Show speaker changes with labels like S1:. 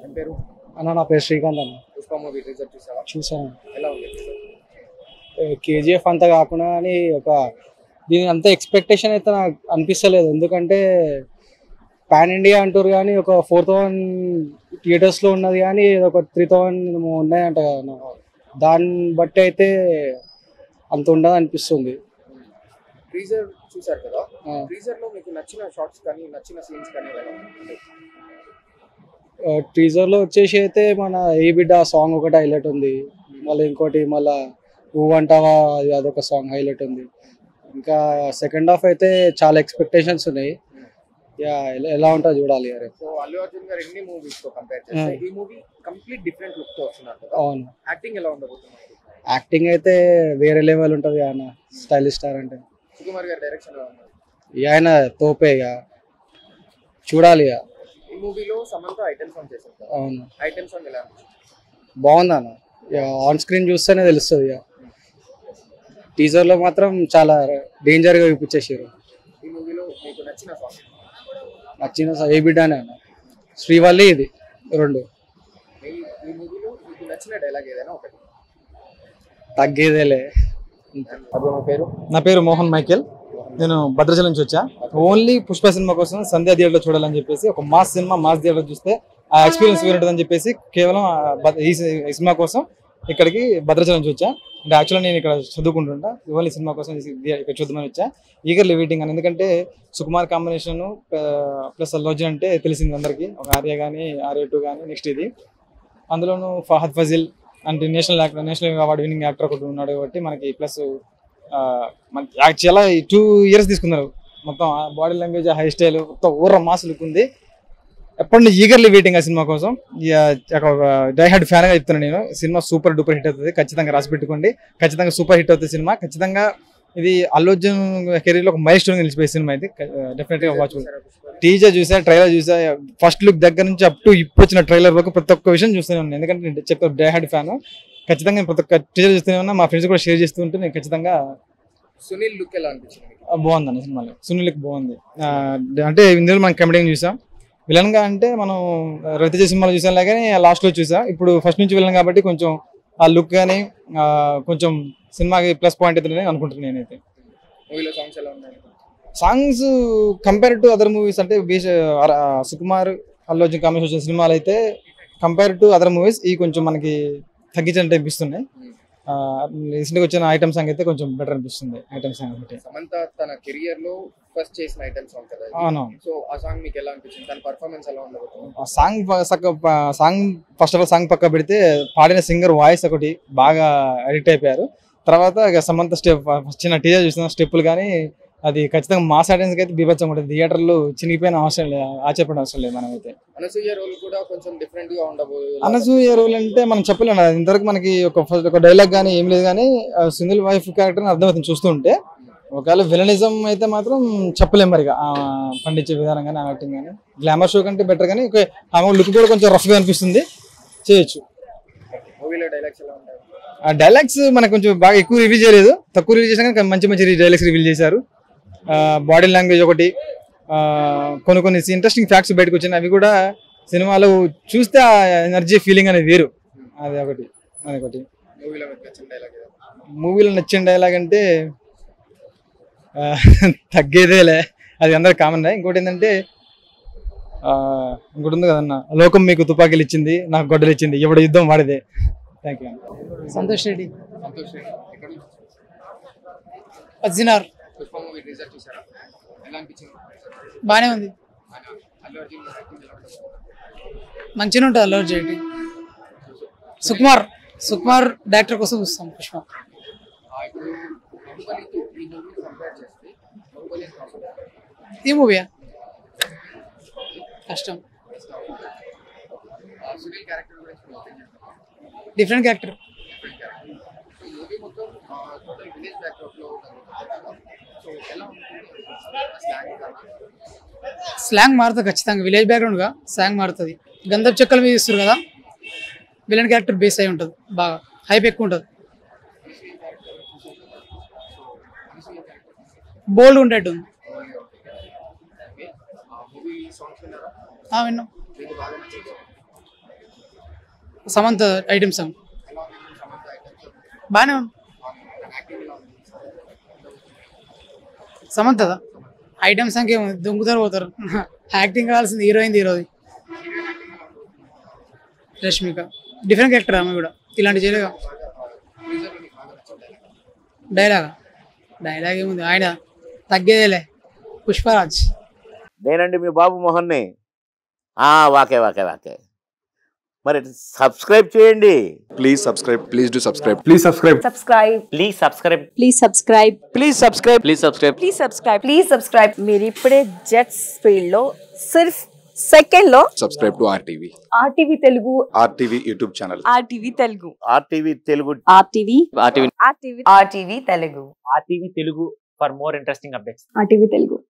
S1: ఏం పేరు
S2: అన్న నా పేరు శ్రీకాంత్ అన్న
S1: పుష్ప మూవీ రిజల్ట్ చూసావా
S2: చూసాను
S1: ఎలా ఉంది teaser?
S2: కేజీఎఫ్ అంత కాకుండా అని ఒక దీని అంత ఎక్స్పెక్టేషన్ అయితే నాకు అనిపిస్తలేదు ఎందుకంటే పాన్ ఇండియా అంటారు కానీ ఒక ఫోర్ థౌసండ్ థియేటర్స్లో ఉన్నది కానీ ఇది ఒక త్రీ థౌసండ్ ఉన్నాయంట కదా అన్న. దాన్ని బట్టి అయితే అంత ఉండదు అనిపిస్తుంది
S1: టీజర్ చూసారు కదా
S2: ఆ.
S1: టీజర్ లో మీకు నచ్చిన షార్ట్స్ కానీ నచ్చిన సీన్స్ కానీ ఎలా ఉన్నాయి?
S2: టీజర్లో వచ్చేసి అయితే మన ఏ బిడ్డ సాంగ్ ఒకటి హైలైట్ ఉంది మళ్ళీ ఇంకోటి మళ్ళా ఊ అంటావా అది అదొక సాంగ్ హైలైట్ ఉంది ఇంకా సెకండ్ హాఫ్ అయితే చాలా ఎక్స్పెక్టేషన్స్ ఉన్నాయి యా ఎలా- ఎలా ఉంటుందో చూడాలి అరే
S1: సో అల్లు అర్జున్ గారు ఎన్ని మూవీస్ తో కంపేర్ చేస్తే ఈ మూవీ కంప్లీట్ డిఫరెంట్ లుక్ తో వస్తున్నారు కదా
S2: అవును
S1: యాక్టింగ్ ఎలా ఉండబోతున్నారు
S2: యాక్టింగ్ అయితే వేరే లెవెల్ ఉంటుంది అన్న స్టైలిష్ స్టార్ అంటే
S1: సుకుమార్ గారి డైరెక్షన్ ఎలా ఉన్నారు
S2: ఇక ఆయన తోపే ఇక చూడాలి ఇక
S1: ఈ మూవీలో సమంత ఐటమ్ సాంగ్ చేశారు కదా
S2: అవును
S1: ఐటమ్ సాంగ్ ఎలా అనిపించింది
S2: బాగుంది అన్న ఇక ఆన్ స్క్రీన్ చూస్తేనే తెలుస్తుంది ఇక టీజర్లో మాత్రం చాలా డేంజర్గా చూపించేసారు
S1: ఈ మూవీలో మీకు నచ్చిన సాంగ్
S2: నచ్చిన స- ఏ బిడ్డనే అన్న శ్రీవల్లి ఇది రెండు
S1: ఈ ఈ మూవీలో మీకు నచ్చిన డైలాగ్ ఏదైనా ఒకటి
S2: తగ్గేదేలే
S1: అప్పుడు మా పేరు
S3: నా పేరు మోహన్ మైకేల్ నేను భద్రాచలం నుంచి వచ్చా ఓన్లీ పుష్ప సినిమా కోసం సంధ్యా థియేటర్లో చూడాలని చెప్పేసి ఒక మాస్ సినిమా మాస్ థియేటర్ చూస్తే ఆ ఎక్స్పీరియన్స్ వేరే ఉంటుందని చెప్పేసి కేవలం ఆ భద్ర- ఈ సి- ఈ సినిమా కోసం ఇక్కడికి భద్రాచలం నుంచి వచ్చా అంటే యాక్చువల్గా నేను ఇక్కడ చదువుకుంటుంటా ఓన్లీ సినిమా కోసం ఈ సి- ఇక్కడ చూద్దామని వచ్చా ఈగర్లీ వెయిటింగ్ అని ఎందుకంటే సుకుమార్ కాంబినేషన్ ప్లస్ అల్లోజన్ అంటే తెలిసింది అందరికీ ఒక ఆర్య కానీ ఆర్య టూ కానీ నెక్స్ట్ ఇది అందులోనూ ఫహద్ ఫజిల్ అంటే national actor national award winning actor ఒకటి ఉన్నాడు కాబట్టి మనకి ప్లస్ మనకి యాక్- చాలా టూ ఇయర్స్ తీసుకున్నారు మొత్తం బాడీ లాంగ్వేజ్ హై స్టైల్ మొత్తం ఊర మాస్ లుక్ ఉంది ఎప్పటి నుంచి ఈగర్లీ వెయిటింగ్ ఆ సినిమా కోసం డై హెడ్ ఫ్యాన్ గా చెప్తున్నాను నేను సినిమా సూపర్ డూపర్ హిట్ అవుతుంది ఖచ్చితంగా రాసి పెట్టుకోండి ఖచ్చితంగా సూపర్ హిట్ అవుతుంది సినిమా ఖచ్చితంగా ఇది అల్లు అర్జున్ కెరీర్ లో ఒక మైల్ స్టోన్ నిలిచిపోయే సినిమా ఇది డెఫినెట్ గా వాచ్
S1: చూసారా పుష్ప?
S3: టీజర్ చూసా ట్రైలర్ చూసా ఫస్ట్ లుక్ దగ్గర నుంచి అప్ టు ఇప్పుడు వచ్చిన ట్రైలర్ వరకు ప్రతి ఒక్క విషయం చూస్తూనే ఉన్నాను ఎందుకంటే నేను చెప్పే డే హెడ్ ఫ్యాన్ ఖచ్చితంగా నేను ప్రతి ఒక్క టీజర్ చూస్తూనే ఉన్నా మా ఫ్రెండ్స్ కూడా షేర్ చేస్తూ ఉంటే నేను ఖచ్చితంగా
S1: సునీల్ లుక్ ఎలా అనిపించింది మీకు?
S3: ఆ, బాగుంది అన్న సినిమాలో సునీల్కి బాగుంది ఆ, అంటే ఇందులో మనం కమెడీని చూసాం విలన్ గా అంటే మనం రవితేజ సినిమాలో చూసాం కానీ లాస్ట్ లో చూసాం ఇప్పుడు ఫస్ట్ నుంచి విలన్ కాబట్టి కొంచెం ఆ లుక్ కానీ కొంచెం సినిమాకి ప్లస్ పాయింట్ అవుతుందని అనుకుంటున్నాను నేనైతే
S1: మూవీలో సాంగ్స్ ఎలా ఉన్నాయి
S3: songs compare to other movies అంటే బీచ్ సుకుమార్ అల్లు అర్జున్ కాంబినేషన్ వచ్చిన సినిమాలు అయితే కంపేర్ టు అదర్ మూవీస్ ఈ కొంచెం మనకి తగ్గించినట్టు అనిపిస్తున్నాయి రీసెంట్గా వచ్చిన ఐటమ్ సాంగ్ అయితే కొంచెం బెటర్ అనిపిస్తుంది ఐటమ్ సాంగ్ ఒకటి
S1: సమంత తన కెరియర్ లో ఫస్ట్ చేసిన ఐటమ్ సాంగ్ కదా ఇది.
S3: అవునవును
S1: సో ఆ సాంగ్ మీకు ఎలా అనిపించింది తన పర్ఫార్మెన్స్ ఎలా ఉండబోతుంది
S3: ఆ సాంగ్ ప- సక్క ప- song first of all song పక్క పెడితే పాడిన సింగర్ వాయిస్ ఒకటి బాగా ఎడిట్ అయిపోయారు తర్వాత ఇక సమంత స్టెప్ చిన్న టీజర్ చూసిన స్టెప్పులు కానీ అది ఖచ్చితంగా మాస్ ఆడియన్స్కి అయితే బీభత్సం ఉంటుంది థియేటర్లో చినిగిపోయిన అవసరం లేదు ఆశ్చర్యపడిన అవసరం లేదు మనమైతే
S1: అనసూయ రోల్ కూడా కొంచెం డిఫరెంట్ గా ఉండబోయే
S3: అనసూయ రోల్ అంటే మనం చెప్పలేము అది ఇంతవరకు మనకి ఒక ఫస్ట్ ఒక డైలాగ్ కానీ ఏం లేదు కానీ ఆ సునీల్ వైఫ్ క్యారెక్టర్ అర్థమవుతుంది చూస్తుంటే ఒకవేళ విలనిజం అయితే మాత్రం చెప్పలేము మరి ఇక. ఆ పండించే విధానం కానీ యాక్టింగ్ కానీ గ్లామర్ షో కంటే బెటర్ కానీ ఒక- ఆమె లుక్ కూడా కొంచెం రఫ్గా అనిపిస్తుంది చేయొచ్చు
S1: మూవీలో డైలాగ్స్ ఎలా ఉంటాయి
S3: ఆ డైలాగ్స్ మనకు కొంచెం బాగా ఎక్కువ రివీల్ చేయలేదు తక్కువ రివీల్ చేసినా కానీ మంచి మంచి డైలాగ్స్ రివీల్ చేశారు బాడీ లాంగ్వేజ్ ఒకటి ఆ, కొన్ని కొన్ని ఇంట్రెస్టింగ్ ఫ్యాక్ట్స్ బయటకు వచ్చినాయి అవి కూడా సినిమాలో చూస్తే ఆ ఎనర్జీ ఫీలింగ్ అనేది వేరు అది ఒకటి అది ఒకటి
S1: మూవీలో మీకు నచ్చిన డైలాగ్ ఏదో
S3: మూవీలో నచ్చిన డైలాగ్ అంటే ఆ, తగ్గేదేలే అది అందరికి కామన్ ఇంకోటి ఏంటంటే ఆ, ఇంకోటి ఉంది కదన్న లోకం మీకు తుపాకీలు ఇచ్చింది నాకు గొడ్డలు ఇచ్చింది ఎవడు యుద్ధం వాడిదే థ్యాంక్ యూ
S2: సంతోష్ రెడ్డి
S1: సంతోష్ రెడ్డి ఎక్కడ నుంచి
S2: అజినార్
S1: పుష్ప మూవీ రిజల్ట్ చూసారా ఎలా అనిపించింది
S2: బాగానే ఉంది
S1: ఆయన అల్లు అర్జున్ గారి యాక్టింగ్ ఎలా ఉంటుంది
S2: మంచిగా ఉంటుంది అల్లు అర్జున్ సుకుమార్ సుకుమార్ డైరెక్టర్ కోసం చూస్తాం పుష్ప
S1: ఆ, ఇప్పుడు బాహుబలితో ఈ మూవీ కంపేర్ చేస్తే బాహుబలి
S2: ఈ మూవీ కష్టం
S1: సునీల్ క్యారెక్టర్ గురించి మీ opinion
S2: different character
S1: different character so movie మొత్తం టోటల్ విలేజ్ బ్యాక్డ్రాప్ లో సో ఎలా ఉంటుంది స్లాంగ్ కానీ
S2: స్లాంగ్ మారుతుంది ఖచ్చితంగా విలేజ్ బ్యాక్గ్రౌండ్ గా స్లాంగ్ మారుతుంది గంధపు చెక్కల మీద ఇస్తారు కదా విలన్ క్యారెక్టర్ బేస్ అయి ఉంటుంది బాగా హైప్ ఎక్కువ ఉంటుంది బోల్డ్ ఉండేట్టు ఉంది
S1: మూవీ సాంగ్స్ విన్నారా
S2: ఆ, విన్నాం
S1: మీకు బాగా నచ్చింది
S4: సమంత ఐటమ్ సాంగ్
S1: ఎలా ఉంది ఇప్పుడు సమంత ఐటమ్స్
S4: బాగానే ఉంది
S1: యాక్టింగ్ ఎలా ఉంది
S4: సమంత ఐటమ్ సాంగ్ ఏమో దొంగతారు పోతారు యాక్టింగ్ కావాల్సింది హీరోయిన్ హీరోది రష్మిక డిఫరెంట్ క్యారెక్టర్ ఆమె కూడా ఇలాంటి చేయలేగా
S1: టీజర్లో నీకు బాగా నచ్చింది
S4: డైలాగ్ డైలాగ్ ఏముంది ఆయన తగ్గేదేలే పుష్పరాజ్
S5: నేనండి మీ బాబు మోహన్ని ఆ, వాకే వాకే వాకే మరి సబ్స్క్రైబ్ చేయండి
S6: Please subscribe. Please do subscribe.
S3: Please subscribe
S7: subscribe
S5: please subscribe
S7: please subscribe
S5: please subscribe please subscribe
S7: please subscribe please subscribe మీరు ఇప్పుడే జెట్స్ ఫీల్డ్ లో సిర్ఫ్ సెకండ్ లో
S6: Subscribe to RTV.
S7: RTV Telugu
S6: RTV YouTube channel.
S7: RTV Telugu
S5: RTV Telugu
S7: RTV
S8: RTV
S7: RTV RTV Telugu
S8: RTV Telugu for more interesting updates
S7: RTV Telugu